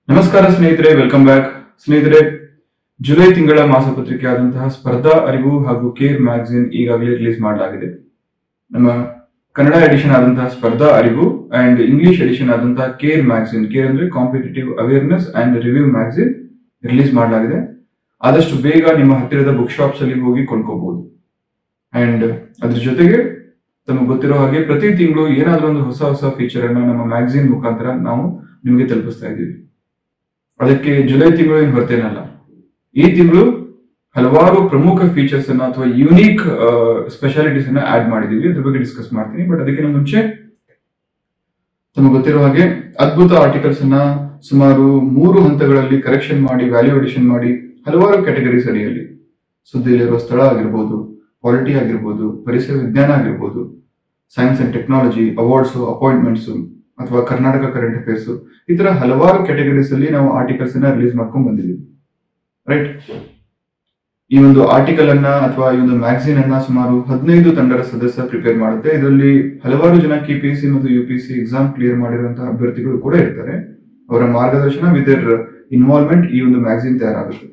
ನಮಸ್ಕಾರ ಸ್ನೇಹಿತರೆ welcome back ಸ್ನೇಹಿತರೆ ಜುಲೈ ತಿಂಗಳ ಮಾಸಪತ್ರಿಕೆ ಆದಂತಹ ಸ್ಪರ್ಧಾ ಅರಿವು ಹಾಗೂ ಕೇರ್ ಮ್ಯಾಗಝಿನ್ ಈಗಾಗಲೇ ರಿಲೀಸ್ ಮಾಡಲಾಗಿದೆ ನಮ್ಮ ಕನ್ನಡ ಎಡಿಷನ್ ಆದಂತಹ Spardha Arivu and English edition ಆದಂತಹ ಕೇರ್ ಮ್ಯಾಗಝಿನ್ ಕೇರ್ ಅಂದ್ರೆ competitive awareness and review magazine release ಮಾಡಲಾಗಿದೆ ಆದಷ್ಟು ಬೇಗ ನಿಮ್ಮ ಹತ್ತಿರದ ಬುಕ್ ಶಾಪ್ಸ್ ಅಲ್ಲಿ ಹೋಗಿ ಕೊಂಡ್ಕೋಬಹುದು ಅಂಡ್ ಅದ್ರ ಜೊತೆಗೆ ತಮಗೆ ಗೊತ್ತಿರೋ ಹಾಗೆ ಪ್ರತಿ ತಿಂಗಳು ಏನಾದ್ರೂ ಒಂದು ಹೊಸ ಹೊಸ ಫೀಚರ್ ಅನ್ನ ನಮ್ಮ ಮ್ಯಾಗಝಿನ್ ಮುಖಾಂತರ ನಾವು ನಿಮಗೆ ತಲುಪಿಸ್ತಾ ಇದ್ದೀವಿ ಅದಕ್ಕೆ ಜುಲೈ ತಿಂಗಳು ಏನು ಹೊರತೇನಲ್ಲ ಈ ತಿಂಗಳು ಹಲವಾರು ಪ್ರಮುಖ ಫೀಚರ್ಸ್ ಅನ್ನ ಅಥವಾ ಯುನೀಕ್ ಸ್ಪೆಷಾಲಿಟೀಸ್ ಅನ್ನ ಆಡ್ ಮಾಡಿದೀವಿ ಅದ್ರ ಬಗ್ಗೆ ಡಿಸ್ಕಸ್ ಮಾಡ್ತೀನಿ ಬಟ್ ಅದಕ್ಕಿಂತ ಮುಂಚೆ ತಮಗೆ ಗೊತ್ತಿರೋ ಹಾಗೆ ಅದ್ಭುತ ಆರ್ಟಿಕಲ್ಸ್ ಅನ್ನ ಸುಮಾರು ಮೂರು ಹಂತಗಳಲ್ಲಿ ಕರೆಕ್ಷನ್ ಮಾಡಿ ವ್ಯಾಲ್ಯೂಯೇಷನ್ ಮಾಡಿ ಹಲವಾರು ಕ್ಯಾಟಗರೀಸ್ ಅಡಿಯಲ್ಲಿ ಸುದ್ದಿಯಲ್ಲಿರುವ ಸ್ಥಳ ಆಗಿರ್ಬೋದು ಪಾಲಿಟಿ ಆಗಿರ್ಬೋದು ಪರಿಸರ ವಿಜ್ಞಾನ ಆಗಿರ್ಬೋದು science and technology awards appointments ಅಥವಾ ಕರ್ನಾಟಕ ಕರೆಂಟ್ ಅಫೇರ್ಸ್ ಈ ತರ ಹಲವಾರು ಕ್ಯಾಟಗರೀಸ್ ಅಲ್ಲಿ ನಾವು ಆರ್ಟಿಕಲ್ಸ್ ಅನ್ನ ರಿಲೀಸ್ ಮಾಡ್ಕೊಂಡು ಬಂದಿದ್ದೀವಿ ರೈಟ್ ಈ ಒಂದು ಆರ್ಟಿಕಲ್ ಅನ್ನ ಅಥವಾ ಈ ಒಂದು ಮ್ಯಾಗಝಿನ್ ಅನ್ನ ಸುಮಾರು ಹದಿನೈದು ತಂಡದ ಸದಸ್ಯ ಪ್ರಿಪೇರ್ ಮಾಡುತ್ತೆ ಇದರಲ್ಲಿ ಹಲವಾರು ಜನ ಕೆಪಿಎಸ್ಸಿ ಮತ್ತು U P C exam clear ಮಾಡಿರುವಂತಹ ಅಭ್ಯರ್ಥಿಗಳು ಕೂಡ ಇರ್ತಾರೆ ಅವರ ಮಾರ್ಗದರ್ಶನ ವಿತ್ ಇನ್ವಾಲ್ವ್ಮೆಂಟ್ ಈ ಒಂದು ಮ್ಯಾಗಝಿನ್ ತಯಾರಾಗುತ್ತೆ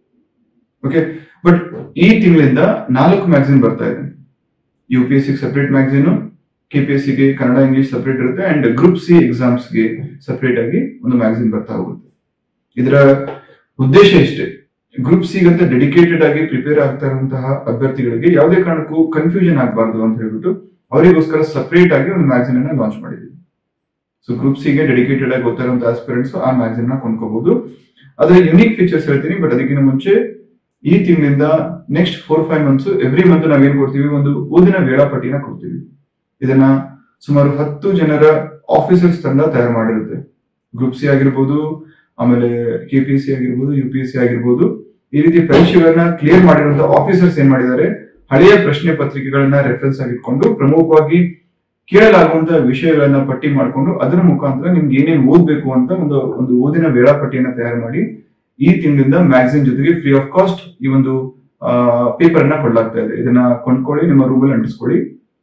ಓಕೆ ಬಟ್ ಈ ತಿಂಗಳಿಂದ ನಾಲ್ಕು ಮ್ಯಾಗಝಿನ್ ಬರ್ತಾ ಇದೆ U P S C separate magazine K P S ಸಿಗೆ ಕನ್ನಡ ಇಂಗ್ಲಿಷ್ ಸಪರೇಟ್ ಇರುತ್ತೆ ಅಂಡ್ ಗ್ರೂಪ್ ಸಿ ಎಕ್ಸಾಮ್ಸ್ಗೆ ಸಪರೇಟ್ ಆಗಿ ಒಂದು ಮ್ಯಾಗಝಿನ್ ಬರ್ತಾ ಹೋಗುತ್ತೆ ಇದರ ಉದ್ದೇಶ ಇಷ್ಟೇ ಗ್ರೂಪ್ ಸಿ ಅಂತ ಡೆಡಿಕೇಟೆಡ್ ಆಗಿ ಪ್ರಿಪೇರ್ ಆಗ್ತಾ ಇರುವಂತಹ ಅಭ್ಯರ್ಥಿಗಳಿಗೆ ಯಾವುದೇ ಕಾರಣಕ್ಕೂ ಕನ್ಫ್ಯೂಷನ್ ಆಗಬಾರ್ದು ಅಂತ ಹೇಳ್ಬಿಟ್ಟು ಅವರಿಗೋಸ್ಕರ ಸಪರೇಟ್ ಆಗಿ ಒಂದು ಮ್ಯಾಗಝಿನ್ ಅನ್ನ ಲಾಂಚ್ ಮಾಡಿದ್ದೀವಿ ಸೊ ಗ್ರೂಪ್ ಸಿಗೆ ಡೆಡಿಕೇಟೆಡ್ ಆಗಿ ಓದ್ತಾ ಇರುವಂತಹ ಆಸ್ಪಿರೆಂಟ್ಸ್ ಆ ಮ್ಯಾಗಝಿನ್ ನ ಕೊಂಡ್ಕೋಬಹುದು ಅದರ ಯುನೀಕ್ ಫೀಚರ್ಸ್ ಹೇಳ್ತೀನಿ ಬಟ್ ಅದಕ್ಕಿಂತ ಮುಂಚೆ ಈ ತಿಂಗಳಿಂದ next four five months every month ನಾವೇನ್ ಕೊಡ್ತೀವಿ ಒಂದು ಓದಿನ ವೇಳಾಪಟ್ಟಿನ ಕೊಡ್ತೀವಿ ಇದನ್ನ ಸುಮಾರು ಹತ್ತು ಜನರ ಆಫೀಸರ್ಸ್ ತಂಡ ತಯಾರು ಮಾಡಿರುತ್ತೆ ಗ್ರೂಪ್ ಸಿ ಆಗಿರ್ಬೋದು ಆಮೇಲೆ ಕೆ ಪಿ ಎಸ್ ಸಿ ಆಗಿರ್ಬೋದು ಯು ಪಿ ಎಸ್ ಸಿ ಆಗಿರ್ಬೋದು ಈ ರೀತಿ ಪರೀಕ್ಷೆಗಳನ್ನ ಕ್ಲಿಯರ್ ಮಾಡಿರುವಂತಹ ಆಫೀಸರ್ಸ್ ಏನ್ ಮಾಡಿದ್ದಾರೆ ಹಳೆಯ ಪ್ರಶ್ನೆ ಪತ್ರಿಕೆಗಳನ್ನ ರೆಫರೆನ್ಸ್ ಆಗಿಟ್ಕೊಂಡು ಪ್ರಮುಖವಾಗಿ ಕೇಳಲಾಗುವಂತಹ ವಿಷಯಗಳನ್ನ ಪಟ್ಟಿ ಮಾಡಿಕೊಂಡು ಅದರ ಮುಖಾಂತರ ನಿಮ್ಗೆ ಏನೇನು ಓದ್ಬೇಕು ಅಂತ ಒಂದು ಒಂದು ಓದಿನ ವೇಳಾಪಟ್ಟಿಯನ್ನ ತಯಾರು ಮಾಡಿ ಈ ತಿಂಗಳಿಂದ ಮ್ಯಾಗಝಿನ್ ಜೊತೆಗೆ ಫ್ರೀ ಆಫ್ ಕಾಸ್ಟ್ ಈ ಒಂದು ಪೇಪರ್ ಅನ್ನ ಕೊಡ್ಲಾಗ್ತಾ ಇದೆ ಇದನ್ನ ಕೊಂಡ್ಕೊಳ್ಳಿ ನಿಮ್ಮ ರೂಮಲ್ಲಿ ಅಂಟಿಸ್ಕೊಳ್ಳಿ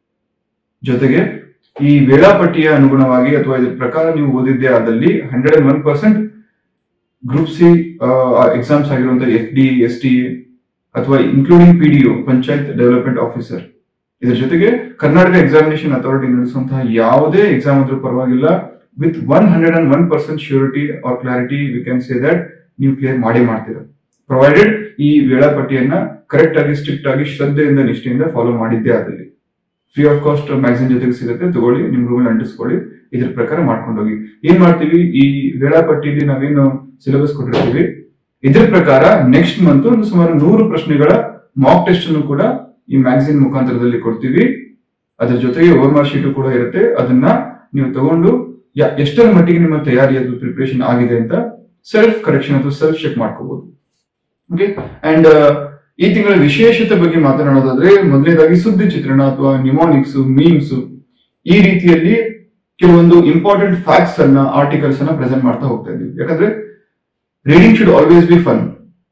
ಜೊತೆಗೆ ಈ ವೇಳಾಪಟ್ಟಿಯ ಅನುಗುಣವಾಗಿ ಅಥವಾ ಇದ್ರ ಪ್ರಕಾರ ನೀವು ಓದಿದ್ದೇ ಆದಲ್ಲಿ hundred and one percent group C exams ಆಗಿರುವಂತಹ ಎಫ್ ಡಿ ಎಸ್ ಟಿ ಅಥವಾ including P D panchayat development officer ಇದರ ಜೊತೆಗೆ ಕರ್ನಾಟಕ ಎಕ್ಸಾಮಿನೇಷನ್ ಅಥಾರಿಟಿ ನಡೆಸುವಂತಹ ಯಾವುದೇ ಎಕ್ಸಾಮ್ ಆದ್ರೂ ಪರವಾಗಿಲ್ಲ with one hundred and one percent surety or clarity we can say that ನೀವು clear ಮಾಡೇ ಮಾಡ್ತೀರಾ ಪ್ರೊವೈಡೆಡ್ ಈ ವೇಳಾಪಟ್ಟಿಯನ್ನ ಕರೆಕ್ಟ್ ಆಗಿ ಸ್ಟ್ರಿಕ್ಟ್ ಆಗಿ ಶ್ರದ್ಧೆಯಿಂದ ನಿಷ್ಠೆಯಿಂದ ಫಾಲೋ ಮಾಡಿದ್ದೇ ಆದಲ್ಲಿ ಫ್ರೀ ಆಫ್ ಕಾಸ್ಟ್ ಮ್ಯಾಗಝಿನ್ ಜೊತೆಗೆ ಸಿಗುತ್ತೆ ತಗೊಳ್ಳಿ ನಿಮ್ ರೂಮಲ್ಲಿ ಅಂಟಿಸ್ಕೊಳ್ಳಿ ಇದ್ರ ಪ್ರಕಾರ ಮಾಡ್ಕೊಂಡು ಹೋಗಿ ಏನ್ ಮಾಡ್ತೀವಿ ಈ ವೇಳಾಪಟ್ಟಿಲಿ ನಾವೇನು ಸಿಲೆಬಸ್ ಕೊಟ್ಟಿರ್ತೀವಿ ಇದ್ರ ಪ್ರಕಾರ ನೆಕ್ಸ್ಟ್ ಮಂತ್ ಒಂದು ಸುಮಾರು ನೂರು ಪ್ರಶ್ನೆಗಳ ಮಾಕ್ ಟೆಸ್ಟ್ ಅನ್ನು ಕೂಡ ಈ ಮ್ಯಾಗಝಿನ್ ಮುಖಾಂತರದಲ್ಲಿ ಕೊಡ್ತೀವಿ ಅದ್ರ ಜೊತೆಗೆ ಓವರ್ ಶೀಟ್ ಕೂಡ ಇರುತ್ತೆ ಅದನ್ನ ನೀವು ತಗೊಂಡು ಯಾ- ಎಷ್ಟರ ಮಟ್ಟಿಗೆ ನಿಮ್ಮ ತಯಾರಿ ಅದು ಪ್ರಿಪರೇಷನ್ ಆಗಿದೆ ಅಂತ ಸೆಲ್ಫ್ ಕರೆಕ್ಷನ್ ಅಥವಾ ಸೆಲ್ಫ್ ಚೆಕ್ ಮಾಡ್ಕೋಬಹುದು ಓಕೆ ಅಂಡ್ ಈ ತಿಂಗಳ ವಿಶೇಷತೆ ಬಗ್ಗೆ ಮಾತನಾಡೋದಾದ್ರೆ ಮೊದಲನೇದಾಗಿ ಸುದ್ದಿ ಚಿತ್ರಣ ಅಥವಾ ನಿಮೋನಿಕ್ಸ್ ಮೀಮ್ಸ್ ಈ ರೀತಿಯಲ್ಲಿ ಕೆಲವೊಂದು ಇಂಪಾರ್ಟೆಂಟ್ ಫ್ಯಾಕ್ಟ್ಸ್ ಅನ್ನ ಆರ್ಟಿಕಲ್ಸ್ ಅನ್ನ ಪ್ರೆಸೆಂಟ್ ಮಾಡ್ತಾ ಹೋಗ್ತಾ ಇದ್ದೀವಿ ಯಾಕಂದ್ರೆ reading should always be fun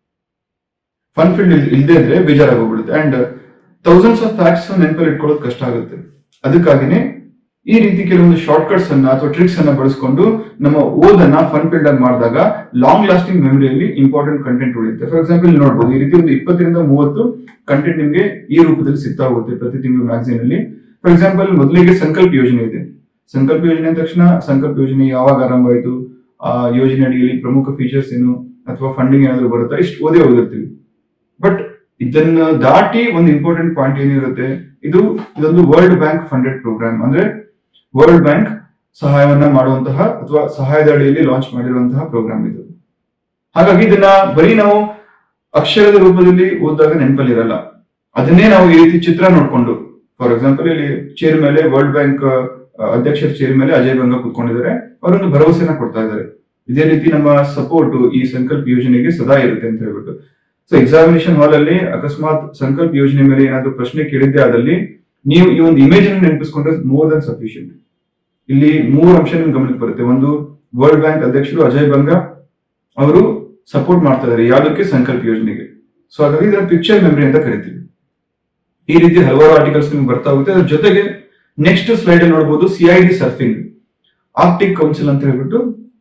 fun filled ಇಲ್ಲದೆ ಇದ್ರೆ ಬೇಜಾರಾಗೋಗ್ಬಿಡುತ್ತೆ ಅಂಡ್ ಥೌಸಂಡ್ಸ್ ಆಫ್ ಫ್ಯಾಕ್ಟ್ಸ್ ನೆನಪಲ್ಲಿ ಇಟ್ಕೊಳ್ಳೋದು ಕಷ್ಟ ಆಗುತ್ತೆ ಅದಕ್ಕಾಗಿನೇ ಈ ರೀತಿ ಕೆಲವೊಂದು ಶಾರ್ಟ್ ಕಟ್ಸ್ ಅನ್ನ ಅಥವಾ ಟ್ರಿಕ್ಸ್ ಅನ್ನ ಬಳಸ್ಕೊಂಡು ನಮ್ಮ ಓದನ್ನ ಫನ್ ಫೀಲ್ಡ್ ಆಗಿ ಮಾಡಿದಾಗ ಲಾಂಗ್ ಲಾಸ್ಟಿಂಗ್ ಮೆಮರಿಯಲ್ಲಿ ಇಂಪಾರ್ಟೆಂಟ್ ಕಂಟೆಂಟ್ ಉಳಿಯುತ್ತೆ ಫಾರ್ ಎಕ್ಸಾಂಪಲ್ ನೋಡಬಹುದು ಈ ರೀತಿ ಒಂದು ಇಪ್ಪತ್ತರಿಂದ ಮೂವತ್ತು ಕಂಟೆಂಟ್ ನಿಮಗೆ ಈ ರೂಪದಲ್ಲಿ ಸಿಗ್ತಾ ಹೋಗುತ್ತೆ ಪ್ರತಿ ತಿಂಗಳು ಮ್ಯಾಗಝಿನ್ ಅಲ್ಲಿ ಫಾರ್ ಎಕ್ಸಾಂಪಲ್ ಮೊದಲಿಗೆ ಸಂಕಲ್ಪ ಯೋಜನೆ ಇದೆ ಸಂಕಲ್ಪ ಯೋಜನೆ ಅಂದ ತಕ್ಷಣ ಸಂಕಲ್ಪ ಯೋಜನೆ ಯಾವಾಗ ಆರಂಭ ಆಯಿತು ಆ ಯೋಜನೆ ಅಡಿಯಲ್ಲಿ ಪ್ರಮುಖ ಫೀಚರ್ಸ್ ಏನು ಅಥವಾ ಫಂಡಿಂಗ್ ಏನಾದ್ರು ಬರುತ್ತಾ ಇಷ್ಟು ಓದೇ ಓದಿರ್ತೀವಿ ಬಟ್ ಇದನ್ನ ದಾಟಿ ಒಂದು ಇಂಪಾರ್ಟೆಂಟ್ ಪಾಯಿಂಟ್ ಏನಿರುತ್ತೆ ಇದು ಇದೊಂದು ವರ್ಲ್ಡ್ ಬ್ಯಾಂಕ್ ಫಂಡೆಡ್ ಪ್ರೋಗ್ರಾಮ್ ಅಂದ್ರೆ ವರ್ಲ್ಡ್ ಬ್ಯಾಂಕ್ ಸಹಾಯವನ್ನ ಮಾಡುವಂತಹ ಅಥವಾ ಸಹಾಯದ ಅಡಿಯಲ್ಲಿ ಲಾಂಚ್ ಮಾಡಿರುವಂತಹ ಪ್ರೋಗ್ರಾಮ್ ಇದು ಹಾಗಾಗಿ ಇದನ್ನ ಬರೀ ನಾವು ಅಕ್ಷರದ ರೂಪದಲ್ಲಿ ಓದಿದಾಗ ನೆನಪಲ್ಲಿರಲ್ಲ ಅದನ್ನೇ ನಾವು ಈ ರೀತಿ ಚಿತ್ರ ನೋಡ್ಕೊಂಡು ಫಾರ್ ಎಕ್ಸಾಂಪಲ್ ಇಲ್ಲಿ ಚೇರ್ ಮೇಲೆ ವರ್ಲ್ಡ್ ಬ್ಯಾಂಕ್ ಅಧ್ಯಕ್ಷರ ಚೇರ್ ಮೇಲೆ ಅಜಯ್ ಗಂಗಾ ಕೂತ್ಕೊಂಡಿದ್ದಾರೆ ಅವರೊಂದು ಭರವಸೆನ ಕೊಡ್ತಾ ಇದ್ದಾರೆ ಇದೇ ರೀತಿ ನಮ್ಮ ಸಪೋರ್ಟ್ ಈ ಸಂಕಲ್ಪ ಯೋಜನೆಗೆ ಸದಾ ಇರುತ್ತೆ ಅಂತ ಹೇಳ್ಬಿಟ್ಟು ಸೊ ಎಕ್ಸಾಮಿನೇಷನ್ ಹಾಲ್ ಅಲ್ಲಿ ಅಕಸ್ಮಾತ್ ಸಂಕಲ್ಪ ಯೋಜನೆ ಮೇಲೆ ಏನಾದ್ರು ಪ್ರಶ್ನೆ ಕೇಳಿದ್ದೆ ಆದಲ್ಲಿ ನೀವು ಈ ಒಂದು ಇಮೇಜ್ ಅನ್ನು ನೆನಪಿಸ್ಕೊಂಡ್ರೆ ಮೋರ್ ದನ್ ಸಫಿಶಿಯಂಟ್ ಇಲ್ಲಿ ಮೂರು ಅಂಶ ನಿಮ್ಗೆ ಗಮನಕ್ಕೆ ಬರುತ್ತೆ ಒಂದು ವರ್ಲ್ಡ್ ಬ್ಯಾಂಕ್ ಅಧ್ಯಕ್ಷರು ಅಜಯ್ ಬಂಗಾ ಅವರು ಸಪೋರ್ಟ್ ಮಾಡ್ತಾ ಇದ್ದಾರೆ ಯಾವುದಕ್ಕೆ ಸಂಕಲ್ಪ ಯೋಜನೆಗೆ ಸೊ ಹಾಗಾಗಿ ಇದರ ಪಿಕ್ಚರ್ ಮೆಮರಿ ಅಂತ ಕರಿತೀವಿ ಈ ರೀತಿ ಹಲವಾರು ಆರ್ಟಿಕಲ್ಸ್ ನಿಮ್ಗೆ ಬರ್ತಾ ಹೋಗುತ್ತೆ ಅದ್ರ ಜೊತೆಗೆ ನೆಕ್ಸ್ಟ್ ಸ್ಲೈಡ್ ಅಲ್ಲಿ ನೋಡಬಹುದು ಸಿಐಡಿ ಸರ್ಫಿಂಗ್ ಆರ್ಟಿಕ್ ಕೌನ್ಸಿಲ್ ಅಂತ ಹೇಳ್ಬಿಟ್ಟು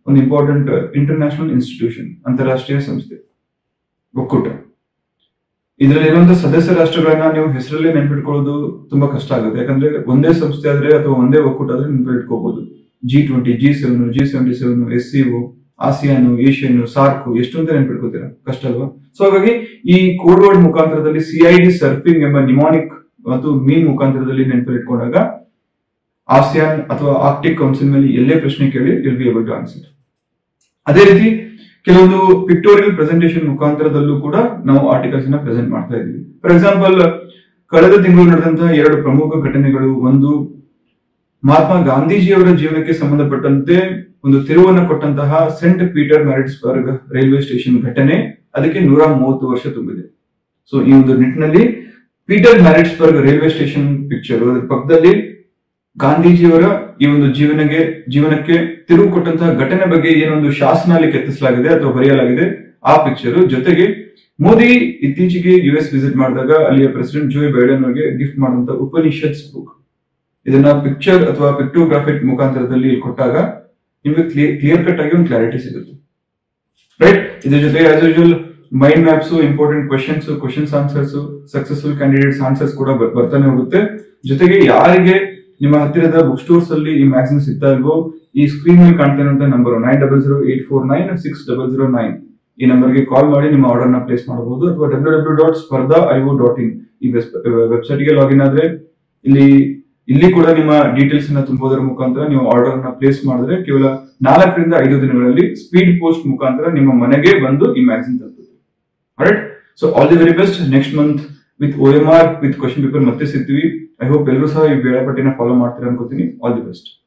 ಒಂದು ಇಂಪಾರ್ಟೆಂಟ್ ಇಂಟರ್ನ್ಯಾಷನಲ್ ಇನ್ಸ್ಟಿಟ್ಯೂಷನ್ ಅಂತಾರಾಷ್ಟ್ರೀಯ ಸಂಸ್ಥೆ ಒಕ್ಕೂಟ ಇದರಲ್ಲಿ ಇರುವಂತಹ ಸದಸ್ಯ ರಾಷ್ಟ್ರಗಳನ್ನ ನೀವು ಹೆಸರಲ್ಲೇ ನೆನ್ಪಿಟ್ಕೊಳ್ಳೋದು ತುಂಬಾ ಕಷ್ಟ ಆಗುತ್ತೆ ಯಾಕಂದ್ರೆ ಒಂದೇ ಸಂಸ್ಥೆ ಆದ್ರೆ ಅಥವಾ ಒಂದೇ ಒಕ್ಕೂಟ ಆದ್ರೆ ನೆನ್ಪಿಟ್ಕೋಬಹುದು G twenty G seven G seventy seven S C ASEAN Asian SAARC ಎಷ್ಟು ಅಂತ ನೆನ್ಪಿಟ್ಕೋತೀರಾ ಕಷ್ಟ ಅಲ್ವಾ ಸೊ ಹಾಗಾಗಿ ಈ ಕೋಡ್ ವರ್ಡ್ ಮುಖಾಂತರದಲ್ಲಿ ಸಿಐಡಿ ಸರ್ಫಿಂಗ್ ಎಂಬ ನಿಮಾನಿಕ್ ಮತ್ತು ಮೀನ್ ಮುಖಾಂತರದಲ್ಲಿ ನೆನಪಿಟ್ಕೊಂಡಾಗ ಆಸಿಯಾನ್ ಅಥವಾ ಆರ್ಟಿಕ್ ಕೌನ್ಸಿಲ್ ಮೇಲೆ ಎಲ್ಲೇ ಪ್ರಶ್ನೆ ಕೇಳಿ will be able to answer ಅದೇ ರೀತಿ ಕೆಲವೊಂದು ಪಿಕ್ಟೋರಿಯಲ್ ಪ್ರೆಸೆಂಟೇಷನ್ ಮುಖಾಂತರದಲ್ಲೂ ಕೂಡ ನಾವು ಆರ್ಟಿಕಲ್ಸ್ ನ ಪ್ರೆಸೆಂಟ್ ಮಾಡ್ತಾ ಇದ್ದೀವಿ ಫಾರ್ ಎಕ್ಸಾಂಪಲ್ ಕಳೆದ ತಿಂಗಳು ನಡೆದಂತಹ ಎರಡು ಪ್ರಮುಖ ಘಟನೆಗಳು ಒಂದು ಮಹಾತ್ಮ ಗಾಂಧೀಜಿಯವರ ಜೀವನಕ್ಕೆ ಸಂಬಂಧಪಟ್ಟಂತೆ ಒಂದು ತಿರುವನ್ನು ಕೊಟ್ಟಂತಹ Saint Pietermaritzburg railway station ಘಟನೆ ಅದಕ್ಕೆ ನೂರ ಮೂವತ್ತು ವರ್ಷ ತುಂಬಿದೆ ಸೊ ಈ ಒಂದು ನಿಟ್ಟಿನಲ್ಲಿ Pietermaritzburg railway station picture ಅದರ ಪಕ್ಕದಲ್ಲಿ ಗಾಂಧೀಜಿಯವರ ಈ ಒಂದು ಜೀವನಕ್ಕೆ ಜೀವನಕ್ಕೆ ತಿರುವು ಕೊಟ್ಟಂತಹ ಘಟನೆ ಬಗ್ಗೆ ಏನೊಂದು ಶಾಸನ ಅಲ್ಲಿ ಕೆತ್ತಿಸಲಾಗಿದೆ ಅಥವಾ ಬರೆಯಲಾಗಿದೆ ಆ ಪಿಕ್ಚರ್ ಜೊತೆಗೆ ಮೋದಿ ಇತ್ತೀಚೆಗೆ ಯು ಎಸ್ ವಿಸಿಟ್ ಮಾಡಿದಾಗ ಅಲ್ಲಿಯ ಪ್ರೆಸಿಡೆಂಟ್ ಜೋ ಬೈಡನ್ ಅವರಿಗೆ ಗಿಫ್ಟ್ ಮಾಡಿದಂತ ಉಪನಿಷತ್ಸ್ ಬುಕ್ ಇದನ್ನ ಪಿಕ್ಚರ್ ಅಥವಾ ಪಿಕ್ಟೋಗ್ರಾಫಿಕ್ ಮುಖಾಂತರದಲ್ಲಿ ಕೊಟ್ಟಾಗ ನಿಮಗೆ ಕ್ಲಿಯರ್ ಕಟ್ ಆಗಿ ಒಂದು ಕ್ಲಾರಿಟಿ ಸಿಗುತ್ತೆ ರೈಟ್ ಇದ್ರ ಜೊತೆ as usual mind maps important questions questions answers successful candidates answers ಕೂಡ ಬರ್- ಬರ್ತಾನೆ ಹೋಗುತ್ತೆ ಜೊತೆಗೆ ಯಾರಿಗೆ ನಿಮ್ಮ ಹತ್ತಿರದ ಬುಕ್ ಸ್ಟೋರ್ಸ್ ಅಲ್ಲಿ ಈ ಮ್ಯಾಗ್ಝಿನ್ ಸಿಗ್ತಾ ಇಲ್ವೋ ಈ ಸ್ಕ್ರೀನ್ ಮೇಲೆ ಕಾಣ್ತಾ ಇರುವಂತ number nine double zero eight four nine six double zero nine ಈ ನಂಬರ್ಗೆ ಕಾಲ್ ಮಾಡಿ ನಿಮ್ಮ ಆರ್ಡರ್ ನ ಪ್ಲೇಸ್ ಮಾಡಬಹುದು ಅಥವಾ W W dot Spardha IO dot in ಈ ವೆಬ್ಸೈಟ್ ಗೆ ಲಾಗಿನ್ ಆದ್ರೆ ಇಲ್ಲಿ ಇಲ್ಲಿ ಕೂಡ ನಿಮ್ಮ ಡೀಟೇಲ್ಸ್ ಅನ್ನ ತುಂಬೋದರ ಮುಖಾಂತರ ನೀವು ಆರ್ಡರ್ ನ ಪ್ಲೇಸ್ ಮಾಡಿದ್ರೆ ಕೇವಲ ನಾಲ್ಕರಿಂದ ಐದು ದಿನಗಳಲ್ಲಿ ಸ್ಪೀಡ್ ಪೋಸ್ಟ್ ಮುಖಾಂತರ ನಿಮ್ಮ ಮನೆಗೆ ಬಂದು ಈ ಮ್ಯಾಗ್ಝಿನ್ ತಲುಪುತ್ತೆ right so all the very best next month with O M R with question paper ಮತ್ತೆ ಸಿಗ್ತೀವಿ ಐ ಹೋಪ್ ಎಲ್ಲರೂ ಸಹ ಈ ವೇಳಾಪಟ್ಟಿನ ಫಾಲೋ ಮಾಡ್ತೀರಾ ಅನ್ಕೋತೀನಿ ಆಲ್ ದಿ ಬೆಸ್ಟ್